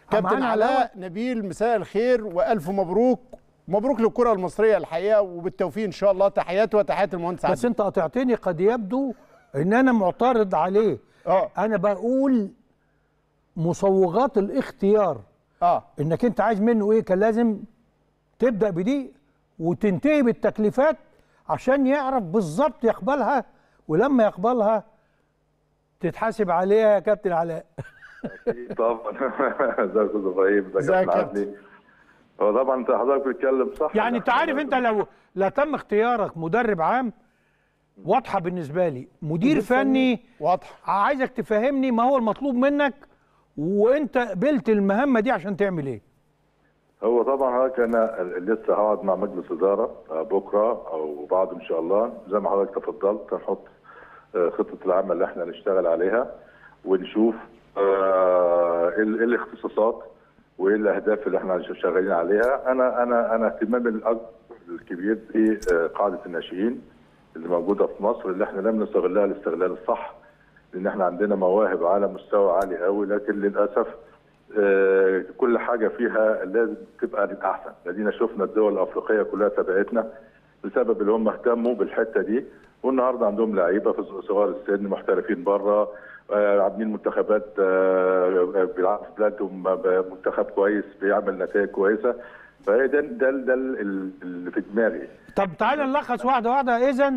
كابتن معانا علاء نبيل مساء الخير والف مبروك مبروك للكره المصريه الحقيقه وبالتوفيق ان شاء الله تحياتي وتحيات المهندس بس عادل انت قطعتني قد يبدو ان انا معترض عليه اه انا بقول مصوغات الاختيار اه انك انت عايز منه ايه كان لازم تبدا بدي وتنتهي بالتكليفات عشان يعرف بالظبط يقبلها ولما يقبلها تتحاسب عليها يا كابتن علاء أكيد طبعا ازيك يا استاذ ابراهيم ازيك ازيك يا يا كابتن عدلي هو طبعا انت حضرتك بتتكلم صح يعني انت عارف انت لو لا تم اختيارك مدرب عام واضحه بالنسبه لي مدير فني واضح عايزك تفهمني ما هو المطلوب منك وانت قبلت المهمه دي عشان تعمل ايه هو طبعا حضرتك انا لسه هقعد مع مجلس اداره آه، بكره او بعد ان شاء الله زي ما حضرتك تفضلت هنحط آه، خطه العمل اللي احنا هنشتغل عليها ونشوف آه، ايه ال- إيه الاختصاصات وايه الاهداف اللي احنا شغالين عليها انا انا انا اهتمامي الاكبر الكبير في آه، قاعده الناشئين اللي موجوده في مصر اللي احنا لم نستغلها الاستغلال الصح لان احنا عندنا مواهب على مستوى عالي قوي لكن للاسف آه، كل حاجه فيها لازم تبقى للاحسن لدينا شفنا الدول الافريقيه كلها تبعتنا بسبب اللي هم اهتموا بالحته دي والنهارده عندهم لعيبه في صغار السن محترفين بره آه، عاملين منتخبات آه، بيلعبوا في بلادهم منتخب كويس بيعمل نتائج كويسه فهي ده ده ده اللي في دماغي طب تعالى نلخص واحده واحده اذا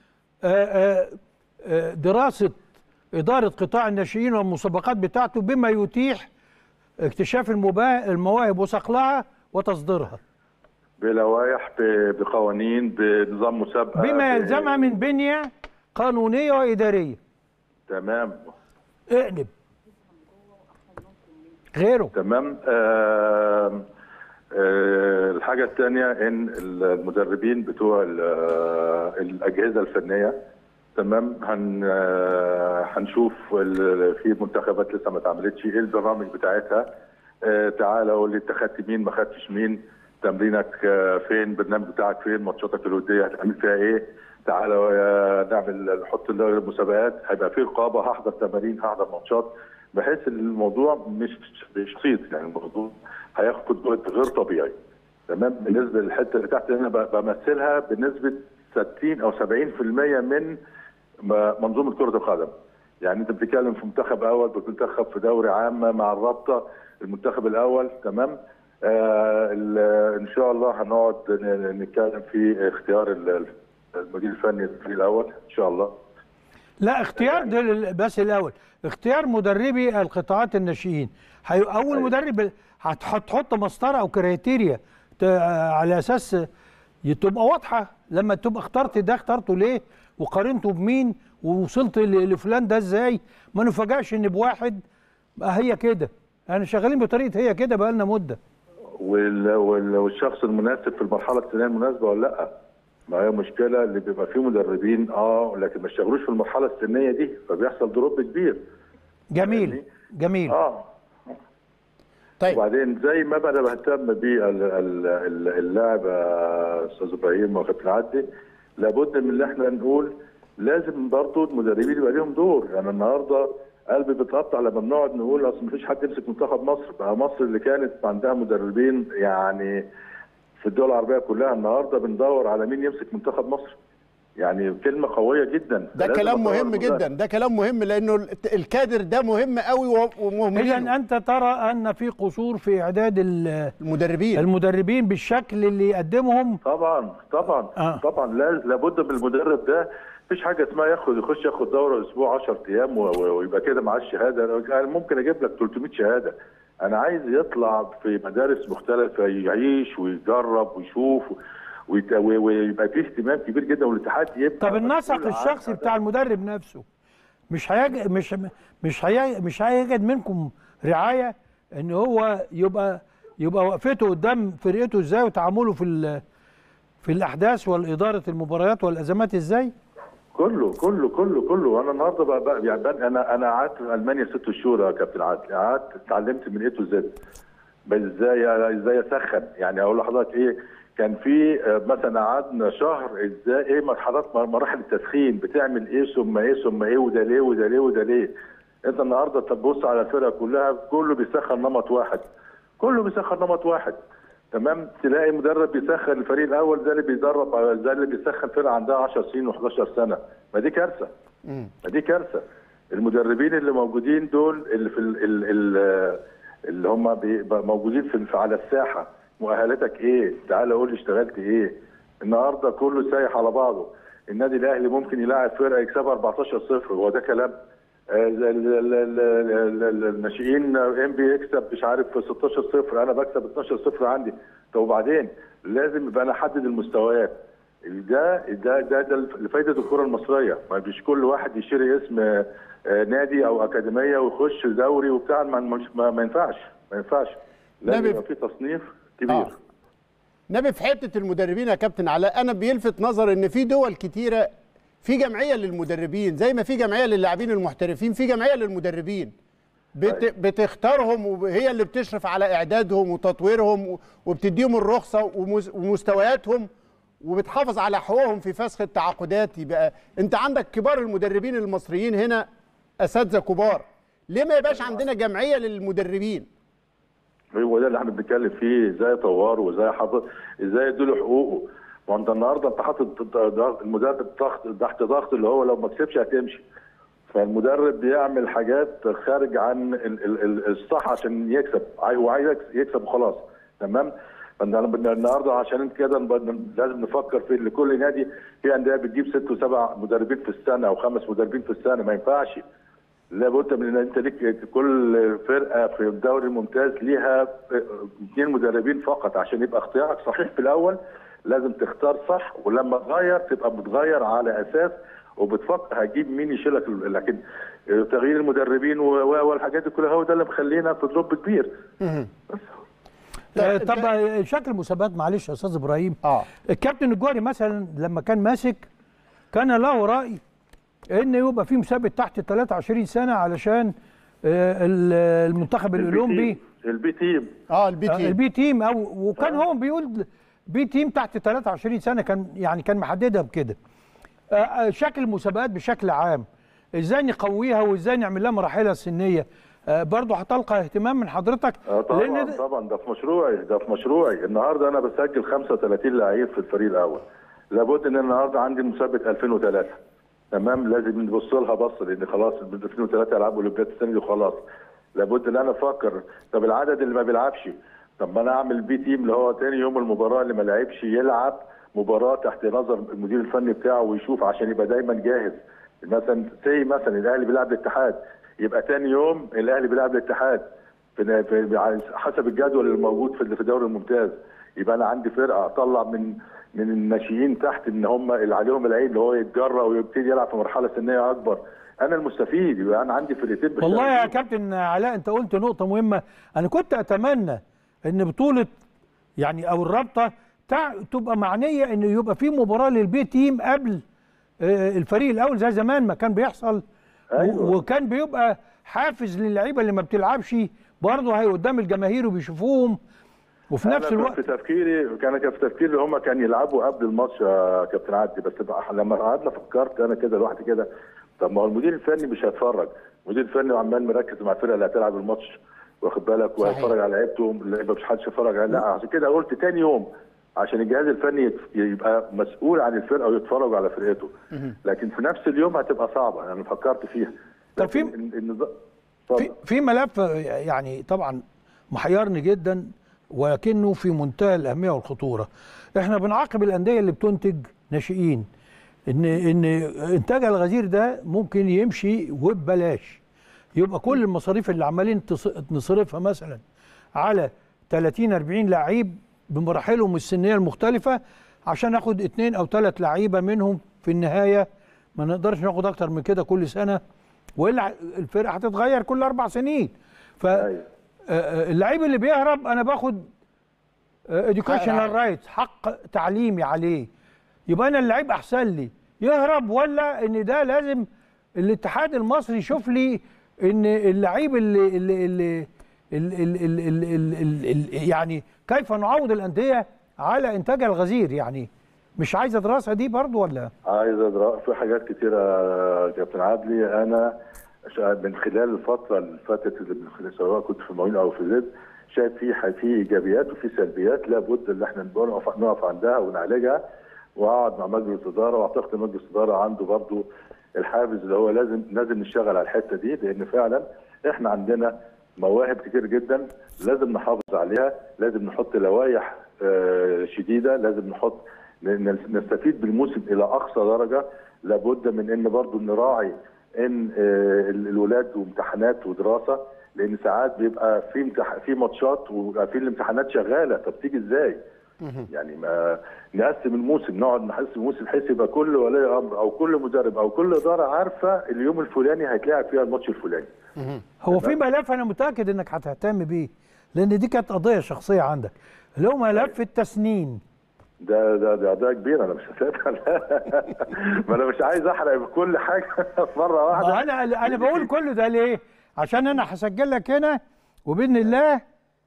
دراسه اداره قطاع الناشئين والمسابقات بتاعته بما يتيح اكتشاف المبا- المواهب وصقلها وتصديرها بلوائح ب- بقوانين بنظام مسابقه بما ب- يلزمها من بنيه قانونيه واداريه تمام اقلب غيره تمام آه آه الحاجة الثانية إن المدربين بتوع ال- آه، الأجهزة الفنية تمام هن آه، هنشوف ال- في منتخبات لسه ما اتعملتش ايه البرامج بتاعتها آه، تعالى قول لي انت خدت مين ما خدتش مين تمرينك آه، فين البرنامج بتاعك فين ماتشاتك الوديه هتعمل فيها ايه تعالى آه، نعمل نحط المسابقات هيبقى في رقابه هحضر تمارين هحضر ماتشات بحيث ان الموضوع مش مش بسيط يعني الموضوع هياخد وقت غير طبيعي تمام بالنسبه للحته اللي تحت اللي انا ب- بمثلها بنسبه 60 او 70% من م- منظومه كره القدم يعني انت بتتكلم في منتخب اول بتنتخب في دوري عامه مع الرابطه المنتخب الاول تمام آه ال- ان شاء الله هنقعد ن- نتكلم في اختيار ال- المدير الفني للفريق الاول ان شاء الله لا اختيار ده بس الاول اختيار مدربي القطاعات الناشئين هي- اول مدرب هت- هتحط مسطره او كريتيريا ت- على اساس تبقى واضحه لما تبقى اخترت ده اخترته ليه وقارنته بمين ووصلت ل- لفلان ده ازاي ما نفاجئش ان بواحد بقى هي كده احنا شغالين بطريقه هي كده بقى لنا مده وال- وال- والشخص المناسب في المرحله السنيه المناسبه ولا لا ما هي مشكله اللي بيبقى فيه مدربين اه لكن ما اشتغلوش في المرحله السنيه دي فبيحصل دروب كبير جميل جميل اه طيب وبعدين زي ما انا بهتم باللاعب يا استاذ ابراهيم وكابتن عدلي لابد من اللي احنا نقول لازم برضه المدربين يبقى ليهم دور يعني النهارده قلبي بيتقطع لما بنقعد نقول اصل مفيش حد يمسك منتخب مصر بقى مصر اللي كانت عندها مدربين يعني في الدول العربيه كلها النهارده بندور على مين يمسك منتخب مصر يعني كلمه قويه جدا ده لازم كلام أطور مهم المدرب. جدا ده كلام مهم لانه الت- الكادر ده مهم قوي و- ومهمل اذا انت ترى ان في قصور في اعداد ال- المدربين المدربين بالشكل اللي يقدمهم طبعا طبعا آه. آه. طبعا لا- لابد من المدرب ده مفيش حاجه اسمها ياخد يخش ياخد دوره اسبوع 10 ايام و- و- ويبقى كده معاه الشهاده انا ممكن اجيب لك 300 شهاده انا عايز يطلع في مدارس مختلفه يعيش ويجرب ويشوف ويت- و- ويبقى فيه اهتمام كبير جدا والاتحاد يبقى طب النسق مسؤول عن الشخصي هذا. بتاع المدرب نفسه مش هيج... مش مش هي... مش هيجد منكم رعايه ان هو يبقى يبقى وقفته قدام فرقته ازاي وتعامله في ال... في الاحداث والاداره المباريات والازمات ازاي كله كله كله كله انا النهارده بقى, بقى يعني بقى انا انا قعدت في المانيا ست شهور يا كابتن عادل قعدت اتعلمت من ايه تو زد بس ازاي ازاي اسخن يعني اقول لحضرتك ايه كان في آه، مثلا قعدنا شهر ازاي ايه مرحلات مراحل التسخين بتعمل ايه ثم ايه ثم ايه وده ليه وده ليه وده ليه انت النهارده تبص على الفرقه كلها كله بيسخن نمط واحد كله بيسخن نمط واحد تمام تلاقي مدرب بيسخن الفريق الاول زي اللي بيدرب زي اللي بيسخن فرقه عندها 10 سنين و11 سنه ما دي كارثه ما دي كارثه المدربين اللي موجودين دول اللي في ال ال ال اللي هم بيبقى موجودين في في- على الساحه مؤهلاتك ايه تعال قول لي اشتغلت ايه النهارده كله سايح على بعضه النادي الاهلي ممكن يلاعب فرقه يكسبها 14 0 هو ده كلام آه، ال- ال- ال- ال- ال- الناشئين ام بي يكسب مش عارف 16 0 انا بكسب 12 0 عندي طب وبعدين لازم يبقى انا احدد المستويات ده ده ده ده لفائده الكره المصريه ما فيش كل واحد يشتري اسم آه، آه، نادي او اكاديميه ويخش دوري وبتاع ما, ما, ما, ما ينفعش ما ينفعش لازم نبي- يبقى في تصنيف كبير آه. نبي في حته المدربين يا كابتن علاء انا بيلفت نظر ان في دول كتيره في جمعيه للمدربين زي ما في جمعيه للاعبين المحترفين في جمعيه للمدربين بت بتختارهم وهي اللي بتشرف على اعدادهم وتطويرهم و- وبتديهم الرخصه ومس- ومستوياتهم وبتحافظ على حقوقهم في فسخ التعاقدات يبقى انت عندك كبار المدربين المصريين هنا اساتذه كبار ليه ما يبقاش عندنا جمعيه للمدربين هو ده اللي احنا بنتكلم فيه ازاي يطوره وازاي يحافظ ازاي يديله حقوقه ما انت النهارده انت حاطط ضغط- المدرب ضغط تحت ضغط اللي هو لو ما كسبش هتمشي فالمدرب بيعمل حاجات خارج عن ال- ال- ال- الصح عشان يكسب عاي- هو عايز يكس- يكسب وخلاص تمام فأنا بدنا النهارده عشان كده نب- لازم نفكر في ان كل نادي في انديه بتجيب ست وسبع مدربين في السنه او خمس مدربين في السنه ما ينفعش لابد من ان انت ليك كل فرقه في الدوري الممتاز ليها اثنين مدربين فقط عشان يبقى اختيارك صحيح في الاول لازم تختار صح ولما تغير تبقى بتغير على اساس وبتفكر هتجيب مين يشيلك لكن تغيير المدربين و- و- والحاجات دي كلها هو ده اللي مخلينا في دروب كبير آه، طب آه، شكل المسابقات معلش يا استاذ ابراهيم اه الكابتن الجوهري مثلا لما كان ماسك كان له راي ان يبقى في مسابقه تحت 23 سنه علشان آه، ال- المنتخب الاولمبي البي تيم اه البي آه، تي البي تيم او وكان هو بيقول بي تيم تحت 23 سنه كان يعني كان محددها بكده آه، آه، شكل المسابقات بشكل عام ازاي نقويها وازاي نعمل لها مراحلها سنيه آه، برضه هتلقى اهتمام من حضرتك اه طبعا لان ده- طبعا ده في مشروعي ده في مشروعي النهارده انا بسجل 35 لعيب في الفريق الاول لابد ان النهارده عندي مسابقه 2003 تمام لازم نبص لها بص لان خلاص من 2003 يلعبوا اولمبياد السنه دي وخلاص لابد ان انا افكر طب العدد اللي ما بيلعبش طب ما انا اعمل بي تيم اللي هو تاني يوم المباراه اللي ما لعبش يلعب مباراه تحت نظر المدير الفني بتاعه ويشوف عشان يبقى دايما جاهز مثلا زي مثلا الاهلي بيلعب الاتحاد يبقى تاني يوم الاهلي بيلعب الاتحاد في في- على حسب الجدول الموجود في في الدوري الممتاز يبقى انا عندي فرقه اطلع من من الناشئين تحت ان هم اللي عليهم العين اللي هو يتجرأ ويبتدي يلعب في مرحله سنيه اكبر انا المستفيد يبقى انا عندي فرقتين بشتغل والله يا فيهم. كابتن علاء انت قلت نقطة مهمة انا كنت اتمنى ان بطولة يعني او الرابطة تع... تبقى معنية ان يبقى في مباراة للبي تيم قبل آه، الفريق الاول زي زمان ما كان بيحصل أيوة. و... وكان بيبقى حافز للعيبة اللي ما بتلعبش برضه هي قدام الجماهير وبيشوفوهم وفي أنا نفس كنت الوقت في تفكيري كان كان في تفكيري اللي هم كانوا يلعبوا قبل الماتش يا كابتن عدي بس بقى لما قعدنا فكرت انا كده لوحدي كده طب ما هو المدير الفني مش هيتفرج المدير الفني عمال مركز مع الفرقه اللي هتلعب الماتش واخد بالك صحيح. وهيتفرج على لعيبته اللعيبه مش حدش يتفرج عليها لا عشان كده قلت تاني يوم عشان الجهاز الفني يت- يبقى مسؤول عن الفرقه ويتفرج على فرقته لكن في نفس اليوم هتبقى صعبه انا فكرت فيها طب في- لكن الن- النظام- في, اتفضل. في ملف يعني طبعا محيرني جدا ولكنه في منتهى الاهميه والخطوره احنا بنعاقب الانديه اللي بتنتج ناشئين ان ان انتاج الغزير ده ممكن يمشي وببلاش يبقى كل المصاريف اللي عمالين تص- نصرفها مثلا على 30 40 لعيب بمراحلهم السنيه المختلفه عشان ناخد اثنين او ثلاث لعيبه منهم في النهايه ما نقدرش ناخد اكتر من كده كل سنه والا الفرقه هتتغير كل اربع سنين أيوة. فاللعيب اللي بيهرب انا باخد اديوكيشنال حق- رايتس حق تعليمي عليه يبقى انا اللعيب احسن لي يهرب ولا ان ده لازم الاتحاد المصري يشوف لي ان اللعيب اللي اللي اللي اللي اللي اللي اللي اللي اللي يعني كيف نعوض الانديه على انتاجها الغزير يعني مش عايزه دراسه دي برضو ولا عايز أدرا في حاجات كتيرة يا كابتن عدلي أنا شا- من خلال الفترة اللي فاتت اللي من خلال سواء كنت في المعين أو في زد شايف في في ايجابيات وفي سلبيات لابد ان احنا نقف نقف عندها ونعالجها واقعد مع مجلس الاداره واعتقد ان مجلس الاداره عنده برضه الحافز اللي هو لازم لازم نشتغل على الحته دي لان فعلا احنا عندنا مواهب كتير جدا لازم نحافظ عليها لازم نحط لوائح آه، شديده لازم نحط ن- نستفيد بالموسم الى اقصى درجه لابد من ان برضو نراعي ان آه، ال- الولاد وامتحانات ودراسه لان ساعات بيبقى في امتح... في ماتشات وبيبقى في الامتحانات شغاله طب تيجي ازاي؟ يعني ما نقسم الموسم نقعد نقسم الموسم بحيث يبقى كل ولي امر او كل مدرب او كل اداره عارفه اليوم الفلاني هيتلعب فيها الماتش الفلاني هو في ملف انا متاكد انك هتهتم بيه لان دي كانت قضيه شخصيه عندك اللي هو ملف التسنين ده ده ده ده كبير انا مش هسيبها ما انا مش عايز احرق بكل حاجه مره واحده ما انا انا بقول كل ده ليه عشان انا هسجل لك هنا وباذن الله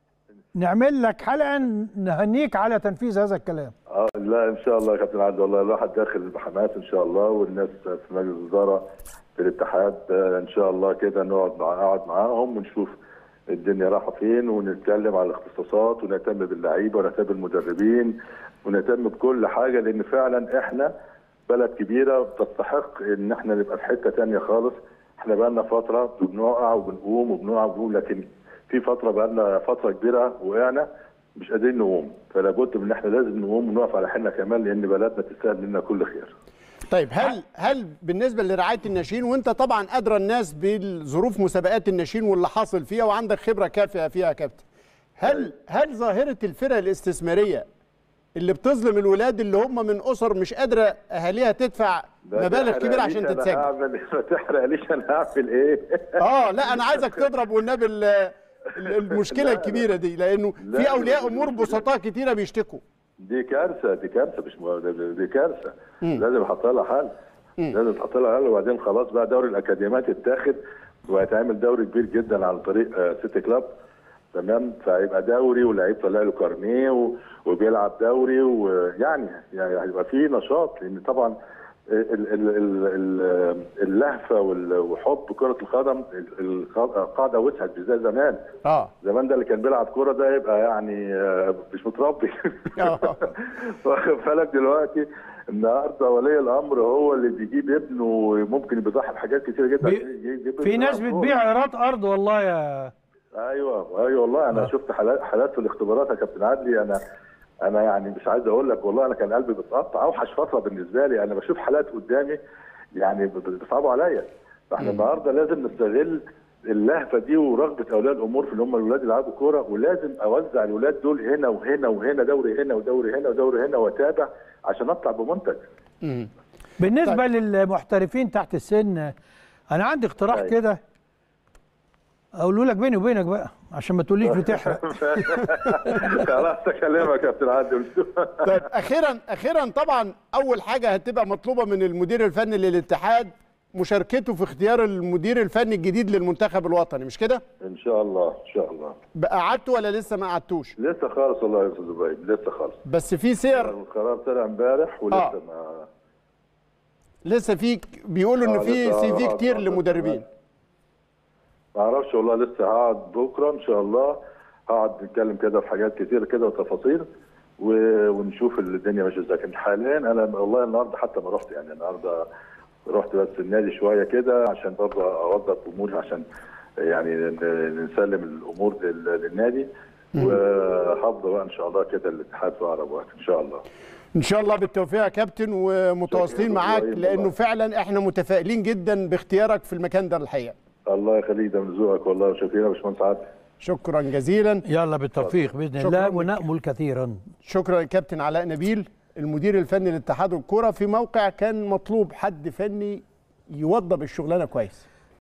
نعمل لك حلقه نهنيك على تنفيذ هذا الكلام اه لا ان شاء الله يا كابتن عبد والله الواحد داخل بحماس ان شاء الله والناس في مجلس الاداره في الاتحاد آه، ان شاء الله كده نقعد مع نقعد معاهم ونشوف الدنيا رايحه فين ونتكلم على الاختصاصات ونهتم باللعيبه ونهتم بالمدربين ونهتم بكل حاجه لان فعلا احنا بلد كبيره تستحق ان احنا نبقى في حته تانية خالص احنا بقى لنا فتره بنقع وبنقوم وبنقع وبنقوم لكن في فتره بقى لنا فتره كبيره وقعنا مش قادرين نقوم فلا بد من ان احنا لازم نقوم ونقف على حيلنا كمان لان بلدنا تستاهل منا كل خير طيب هل هل بالنسبه لرعايه الناشئين وانت طبعا ادرى الناس بظروف مسابقات الناشئين واللي حاصل فيها وعندك خبره كافيه فيها يا كابتن هل هل ظاهره الفرق الاستثماريه اللي بتظلم الولاد اللي هم من اسر مش قادره اهاليها تدفع ده مبالغ تحرق كبيره ليش عشان أنا تتسجل هعمل ما تحرقليش انا هعمل ايه اه لا انا عايزك تضرب والنبي ال- ال- المشكله لا، الكبيره دي لانه لا، في اولياء لا، امور لا. بسطاء كتيره بيشتكوا دي كارثه دي كارثه مش مو... دي- دي كارثه لازم احط لها حل لازم تحط لها حل وبعدين خلاص بقى دوري الاكاديميات اتاخد وهيتعمل دوري كبير جدا عن طريق آه، سيتي كلاب تمام فهيبقى دوري واللعيب طلع له كارنيه و... وبيلعب دوري ويعني يعني هيبقى فيه نشاط لان طبعا ال- ال- ال- ال- اللهفه وال- وحب كره القدم ال- القاعده وسعت مش زي زمان اه زمان ده اللي كان بيلعب كوره ده يبقى يعني آه، مش متربي آه. واخد بالك دلوقتي النهارده ولي الامر هو اللي بيجيب ابنه وممكن بيضحي بحاجات كتير جدا بي- عشان يجيب ابنه في ناس يلعب كورة. بتبيع ايراد ارض والله يا ايوه ايوه والله انا آه. شفت حالات حالات في الاختبارات يا كابتن عدلي انا انا يعني مش عايز اقول لك والله انا كان قلبي بيتقطع اوحش فتره بالنسبه لي انا بشوف حالات قدامي يعني ب- بيصعبوا عليا فاحنا النهارده لازم نستغل اللهفه دي ورغبه اولياء الامور في ان هم الولاد يلعبوا كوره ولازم اوزع الولاد دول هنا وهنا وهنا دوري هنا ودوري هنا ودوري هنا واتابع عشان اطلع بمنتج بالنسبه للمحترفين تحت السن انا عندي اقتراح أيوة. كده اقوله لك بيني وبينك بقى عشان ما تقوليش بتحرق خلاص اكلمك يا كابتن عادل طيب اخيرا اخيرا طبعا اول حاجه هتبقى مطلوبه من المدير الفني للاتحاد مشاركته في اختيار المدير الفني الجديد للمنتخب الوطني مش كده؟ ان شاء الله ان شاء الله بقى قعدتوا ولا لسه ما قعدتوش؟ لسه خالص والله يا استاذ زبيب لسه خالص بس في سير القرار طلع امبارح ولسه آه. ما لسه في بيقولوا ان آه، في لسه سي في آه، كتير آه، لمدربين ما اعرفش والله لسه هقعد بكره ان شاء الله هقعد نتكلم كده في حاجات كتير كده وتفاصيل و- ونشوف الدنيا ماشيه ازاي لكن حاليا انا والله النهارده حتى ما رحت يعني النهارده رحت بس النادي شويه كده عشان برضه اوضح اموري عشان يعني ن- نسلم الامور لل- للنادي وهفضل بقى ان شاء الله كده الاتحاد في اقرب وقت ان شاء الله ان شاء الله بالتوفيق يا كابتن ومتواصلين شكراً معاك إبراهيم لانه والله. فعلا احنا متفائلين جدا باختيارك في المكان ده الحقيقه الله يخليك ده من ذوقك والله وشكرا يا باشمهندس عادل شكرا جزيلا يلا بالتوفيق باذن شكراً الله لك. ونامل كثيرا شكرا كابتن علاء نبيل المدير الفني لاتحاد الكرة في موقع كان مطلوب حد فني يوضب الشغلانه كويس